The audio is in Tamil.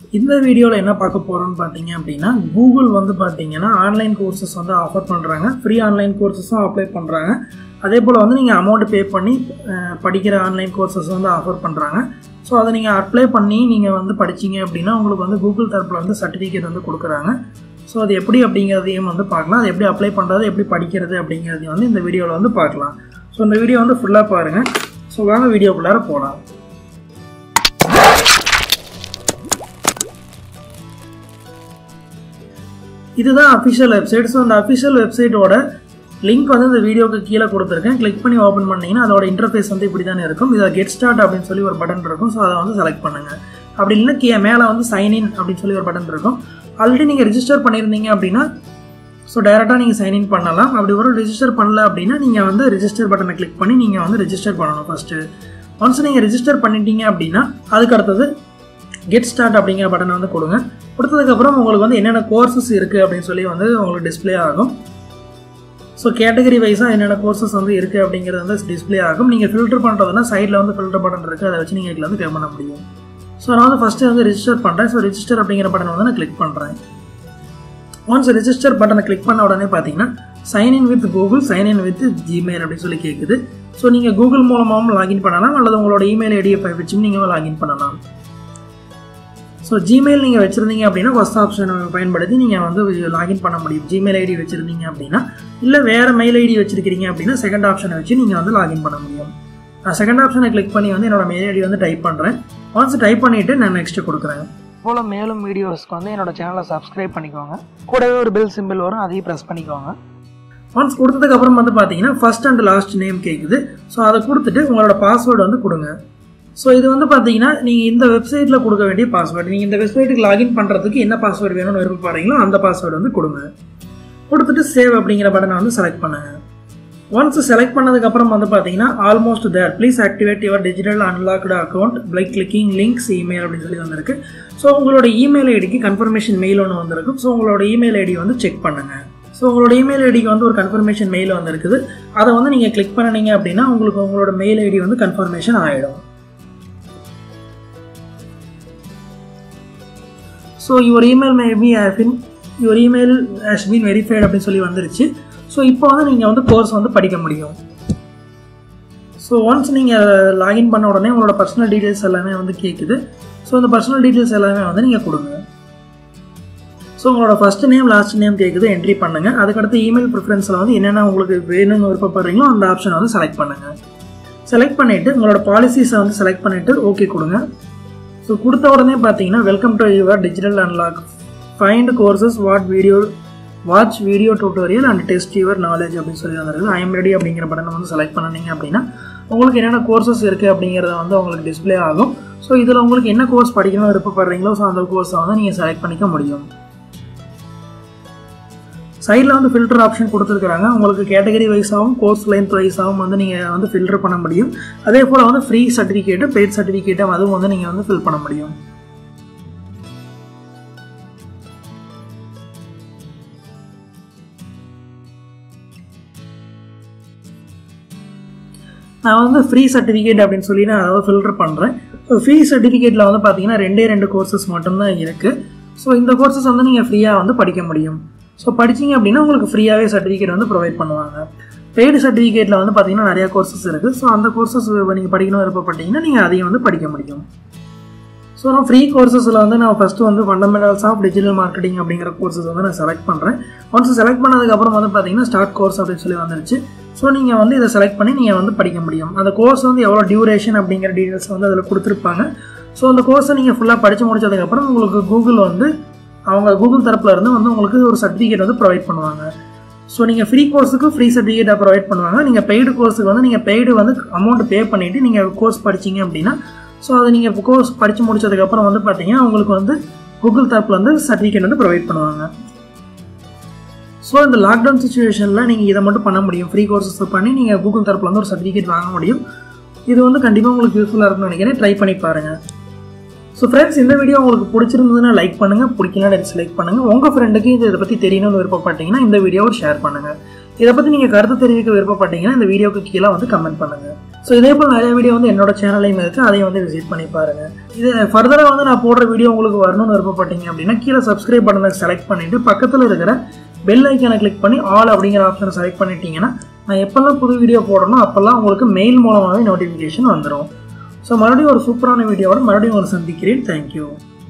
இந்த வீடியோவில் என்ன பார்க்க போகிறோம்னு பார்த்தீங்க அப்படின்னா கூகுள் வந்து பார்த்தீங்கன்னா ஆன்லைன் கோர்சஸ் வந்து ஆஃபர் பண்ணுறாங்க ஃப்ரீ ஆன்லைன் கோர்சஸும் அப்ளை பண்ணுறாங்க அதே போல் வந்து நீங்கள் அமௌண்ட் பே பண்ணி அஹ், படிக்கிற ஆன்லைன் கோர்சஸ் வந்து ஆஃபர் பண்ணுறாங்க ஸோ அதை நீங்கள் அப்ளை பண்ணி நீங்கள் வந்து படிச்சீங்க அப்படின்னா உங்களுக்கு வந்து கூகுள் தரப்பில் வந்து சர்டிஃபிகேட் வந்து கொடுக்குறாங்க ஸோ அது எப்படி அப்படிங்கிறதையும் வந்து பார்க்கலாம் அது எப்படி அப்ளை பண்ணுறது எப்படி படிக்கிறது அப்படிங்கிறதையும் வந்து இந்த வீடியோவில் வந்து பார்க்கலாம் ஸோ இந்த வீடியோ வந்து ஃபுல்லாக பாருங்கள் ஸோ வாங்க வீடியோக்குள்ளார போகலாம் இதுதான் அஃபிஷியல் வெப்சைட் ஸோ அந்த அஃபிஷியல் வெப்சைட்டோட லிங்க் வந்து இந்த வீடியோக்கு கீழே கொடுத்துருக்கேன் கிளிக் பண்ணி ஓப்பன் பண்ணீங்கன்னா அதோட இன்டர்ஃபேஸ் வந்து இப்படி தானே இருக்கும் இதில் கெட் ஸ்டார்ட் அப்படின்னு சொல்லி ஒரு பட்டன் இருக்கும் ஸோ அதை வந்து செலக்ட் பண்ணுங்கள் அப்படி இல்லைன்னா கீழே மேலே வந்து சைன் இன் அப்படின்னு சொல்லி ஒரு பட்டன் இருக்கும் ஆல்ரெடி நீங்கள் ரிஜிஸ்டர் பண்ணியிருந்தீங்க அப்படின்னா ஸோ டேரெக்டாக நீங்கள் சைன்இன் பண்ணலாம் அப்படி ஒரு ரிஜிஸ்டர் பண்ணல அப்படின்னா நீங்கள் வந்து ரிஜிஸ்டர் பட்டனை கிளிக் பண்ணி நீங்கள் வந்து ரிஜிஸ்டர் பண்ணணும் ஃபஸ்ட்டு ஒன்ஸ் நீங்கள் ரிஜிஸ்டர் பண்ணிட்டீங்க அப்படின்னா அதுக்கு அடுத்தது கெட் ஸ்டார்ட் அப்படிங்கிற பட்டனை வந்து கொடுங்க கொடுத்ததுக்கப்புறம் உங்களுக்கு வந்து என்னென்ன கோர்சஸ் இருக்குது அப்படின்னு சொல்லி வந்து உங்களுக்கு டிஸ்ப்ளே ஆகும் ஸோ கேட்டகரி வைஸாக என்னென்ன கோர்சஸ் வந்து இருக்குது அப்படிங்கிறது வந்து டிஸ்ப்ளே ஆகும் நீங்கள் ஃபில்டர் பண்ணுறதுனா சைடில் வந்து ஃபில்டர் பட்டன் இருக்குது அதை வச்சு நீங்கள் இதில் வந்து கிளிக் பண்ண முடியும் ஸோ நான் வந்து ஃபஸ்ட்டு வந்து ரிஜிஸ்டர் பண்ணுறேன் ஸோ ரிஜிஸ்டர் அப்படிங்கிற பட்டன் வந்து நான் கிளிக் பண்ணுறேன் ஒன்ஸ் ரிஜிஸ்டர் பட்டனை கிளிக் பண்ண உடனே பார்த்தீங்கன்னா sign in with Google sign in with Gmail அப்படின்னு சொல்லி கேட்குது ஸோ நீங்கள் கூகுள் மூலமாகவும் லாகின் பண்ணலாம் அல்லது உங்களோட இமெயில் ஐடியை வச்சும் நீங்கள் லாகின் பண்ணலாம் ஸோ ஜிமெயில் நீங்கள் வச்சுருந்தீங்க அப்படின்னா ஃபஸ்ட் ஆப்ஷனை பயன்படுத்தி நீங்கள் வந்து லாகின் பண்ண முடியும் ஜிமெயில் ஐடி வச்சுருந்தீங்க அப்படின்னா இல்லை வேறு மெயில் ஐடி வச்சுருக்கிறீங்க அப்படின்னா செகண்ட் ஆப்ஷனை வச்சு நீங்கள் வந்து லாகின் பண்ண முடியும் நான் செகண்ட் ஆப்ஷனை கிளிக் பண்ணி வந்து என்னோட மெயில் ஐடி வந்து டைப் பண்ணுறேன் ஒன்ஸ் டைப் பண்ணிவிட்டு நான் நெக்ஸ்ட்டு கொடுக்குறேன் போல் மேலும் வீடியோஸ்க்கு வந்து என்னோட சேனலை சப்ஸ்கிரைப் பண்ணிக்கோங்க கூடவே ஒரு பெல் சிம்பிள் வரும் அதையும் ப்ரெஸ் பண்ணிக்கோங்க ஒன்ஸ் கொடுத்ததுக்கு அப்புறம் வந்து பார்த்தீங்கன்னா ஃபர்ஸ்ட் அண்ட் லாஸ்ட் நேம் கேட்குது ஸோ அதை கொடுத்துட்டு உங்களோட பாஸ்வேர்டு வந்து கொடுங்க ஸோ இது வந்து பார்த்தீங்கன்னா நீங்கள் இந்த வெப்சைட்டில் கொடுக்க வேண்டிய பாஸ்வேர்டு நீங்கள் இந்த வெப்சைட்டுக்கு லாகின் பண்ணுறதுக்கு என்ன பாஸ்வேர்டு வேணும்னு விருப்பப்படுறீங்களோ அந்த பாஸ்வேர்டு வந்து கொடுங்க கொடுத்துட்டு சேவ் அப்படிங்கிற பட்டனை வந்து செலக்ட் பண்ணுங்க ஒன்ஸ் செலக்ட் பண்ணதுக்கப்புறம் வந்து பார்த்தீங்கன்னா almost there please activate your digital unlocked account by clicking links email அப்படின்னு சொல்லி வந்திருக்கு ஸோ உங்களோட இமெயில் ஐடிக்கு கன்ஃபர்மேஷன் மெயில் ஒன்று வந்திருக்கும் ஸோ உங்களோட இமெயில் ஐடி வந்து செக் பண்ணுங்க ஸோ உங்களோட இமெயில் ஐடிக்கு வந்து ஒரு கன்ஃபர்மேஷன் மெயில் வந்திருக்குது அதை வந்து நீங்கள் கிளிக் பண்ணினீங்க அப்படின்னா உங்களுக்கு உங்களோட மெயில் ஐடி வந்து கன்ஃபர்மேஷன் ஆகிடும் so your email may be been your email has been verified அப்படின்னு சொல்லி வந்துருச்சு ஸோ இப்போ வந்து நீங்கள் வந்து கோர்ஸ் வந்து படிக்க முடியும் ஸோ ஒன்ஸ் நீங்கள் லாகின் பண்ண உடனே உங்களோட பர்சனல் டீட்டெயில்ஸ் எல்லாமே வந்து கேட்குது ஸோ அந்த பர்சனல் டீட்டெயில்ஸ் எல்லாமே வந்து நீங்கள் கொடுங்க ஸோ உங்களோட ஃபஸ்ட் நேம் லாஸ்ட் நேம் கேட்குது என்ட்ரி பண்ணுங்கள் அதுக்கடுத்து இமெயில் ப்ரிஃபரன்ஸில் வந்து என்னென்ன உங்களுக்கு வேணும்னு விருப்பப்படுறீங்களோ அந்த ஆப்ஷனை வந்து செலக்ட் பண்ணுங்கள் செலக்ட் பண்ணிவிட்டு உங்களோட பாலிசிஸை வந்து செலக்ட் பண்ணிவிட்டு ஓகே கொடுங்க ஸோ கொடுத்த உடனே பார்த்தீங்கன்னா welcome to your digital unlock find courses what video watch video tutorial and test your knowledge அப்படின்னு சொல்லி வந்துருக்கு ஐஎம் ரெடி அப்படிங்கிற பட்டனை வந்து செலக்ட் பண்ணிங்க அப்படின்னா உங்களுக்கு என்னென்ன கோர்சஸ் இருக்குது அப்படிங்கிறத வந்து உங்களுக்கு டிஸ்ப்ளே ஆகும் ஸோ இதில் உங்களுக்கு என்ன கோர்ஸ் படிக்கணும்னு விருப்பப்படுறீங்களோ ஸோ அந்த கோர்ஸை வந்து நீங்கள் செலக்ட் பண்ணிக்க முடியும் சைடில் வந்து ஃபில்டர் ஆப்ஷன் கொடுத்துருக்குறாங்க உங்களுக்கு கேட்டகரி வைஸாகவும் கோர்ஸ் லென்த் வைஸாகவும் வந்து நீங்கள் வந்து ஃபில்டர் பண்ண முடியும் அதே போல் வந்து ஃப்ரீ சர்டிஃபிகேட்டு பெய்ட் சர்டிஃபிகேட்டும் அதுவும் வந்து நீங்கள் வந்து ஃபில் பண்ண முடியும் நான் வந்து ஃப்ரீ சர்டிஃபிகேட் அப்படின்னு சொல்லி நான் அதாவது ஃபில்டர் பண்ணுறேன் ஸோ ஃப்ரீ சர்டிஃபிகேட்டில் வந்து பார்த்தீங்கன்னா ரெண்டே ரெண்டு கோர்சஸ் மட்டும்தான் இருக்குது ஸோ இந்த கோர்சஸ் வந்து நீங்கள் ஃப்ரீயாக வந்து படிக்க முடியும் ஸோ படிச்சீங்க அப்படின்னா உங்களுக்கு ஃப்ரீயாகவே சர்டிஃபிகேட் வந்து ப்ரொவைட் பண்ணுவாங்க பெய்டு சர்டிஃபிகேட்டில் வந்து பார்த்தீங்கன்னா நிறையா கோர்சஸ் இருக்குது ஸோ அந்த கோர்சஸ் நீங்கள் படிக்கணும் விருப்பப்பட்டீங்கன்னா நீங்கள் அதையும் வந்து படிக்க முடியும் ஸோ நான் ஃப்ரீ கோர்சஸில் வந்து நான் ஃபஸ்ட்டு வந்து ஃபண்டமெண்டல்ஸ் ஆஃப் டிஜிட்டல் மார்க்கெட்டிங் அப்படிங்கிற கோர்சஸ் வந்து நான் செலக்ட் பண்ணுறேன் ஒன்ஸ் செலக்ட் பண்ணதுக்கப்புறம் வந்து பார்த்தீங்கன்னா ஸ்டார்ட் கோர்ஸ் அப்படின்னு சொல்லி வந்துருச்சு ஸோ நீங்கள் வந்து இதை செலக்ட் பண்ணி நீங்கள் வந்து படிக்க முடியும் அந்த கோர்ஸ் வந்து எவ்வளோ டியூரேஷன் அப்படிங்கிற டீட்டெயில்ஸ் வந்து அதில் கொடுத்துருப்பாங்க ஸோ அந்த கோர்ஸை நீங்கள் ஃபுல்லாக படித்து முடிச்சதுக்கப்புறம் உங்களுக்கு கூகுள் வந்து அவங்க கூகுள் தரப்புல இருந்து வந்து உங்களுக்கு ஒரு சர்டிஃபிகேட் வந்து ப்ரொவைட் பண்ணுவாங்க ஸோ நீங்கள் ஃப்ரீ கோர்ஸுக்கு ஃப்ரீ சர்டிஃபிகேட்டை ப்ரொவைட் பண்ணுவாங்க நீங்கள் பெய்டு கோர்ஸுக்கு வந்து நீங்கள் பெய்டு வந்து அமௌண்ட் பே பண்ணிவிட்டு நீங்கள் கோர்ஸ் படிச்சீங்க அப்படின்னா ஸோ அதை நீங்கள் கோர்ஸ் படித்து முடிச்சதுக்கப்புறம் வந்து பார்த்தீங்கன்னா உங்களுக்கு வந்து கூகுள் தரப்புல வந்து சர்டிஃபிகேட் வந்து ப்ரொவைட் பண்ணுவாங்க ஸோ இந்த லாக்டவுன் சுச்சுவேஷனில் நீங்கள் இதை மட்டும் பண்ண முடியும் ஃப்ரீ கோர்சஸ் பண்ணி நீங்கள் கூகுள் தரப்புல வந்து ஒரு சர்டிஃபிகேட் வாங்க முடியும் இது வந்து கண்டிப்பாக உங்களுக்கு யூஸ்ஃபுல்லாக இருக்கும்னு நினைக்கிறேன் ட்ரை பண்ணி பாருங்கள் ஸோ ஃப்ரெண்ட்ஸ் இந்த வீடியோ உங்களுக்கு பிடிச்சிருந்ததுன்னா லைக் பண்ணுங்கள் பிடிக்கலன்னா டிஸ்லைக் பண்ணுங்கள் உங்கள் ஃப்ரெண்டுக்கு இதை பற்றி தெரியணும்னு விருப்பப்பட்டீங்கன்னா இந்த வீடியோவை ஷேர் பண்ணுங்கள் இதை பற்றி நீங்கள் கருத்து தெரிவிக்க விருப்பப்பட்டீங்கன்னா இந்த வீடியோக்கு கீழே வந்து கமெண்ட் பண்ணுங்கள் ஸோ இதே போல் நிறைய வீடியோ வந்து என்னோட சேனலையும் இருக்குது அதையும் வந்து விசிட் பண்ணி பாருங்கள் இது ஃபர்தராக வந்து நான் போடுற வீடியோ உங்களுக்கு வரணும்னு விருப்பப்பட்டீங்க அப்படின்னா கீழே சப்ஸ்கிரைப் பட்டனை செலக்ட் பண்ணிவிட்டு பக்கத்தில் இருக்கிற பெல் ஐக்கானை கிளிக் பண்ணி ஆல் அப்படிங்கிற ஆப்ஷனை செலக்ட் பண்ணிட்டீங்கன்னா நான் எப்போல்லாம் புது வீடியோ போடணும் அப்போல்லாம் உங்களுக்கு மெயில் மூலமாகவே நோட்டிஃபிகேஷன் வந்துடும் ஸோ மறுபடியும் ஒரு சூப்பரான வீடியோவோட மறுபடியும் ஒரு சந்திக்கிறேன் தேங்க்யூ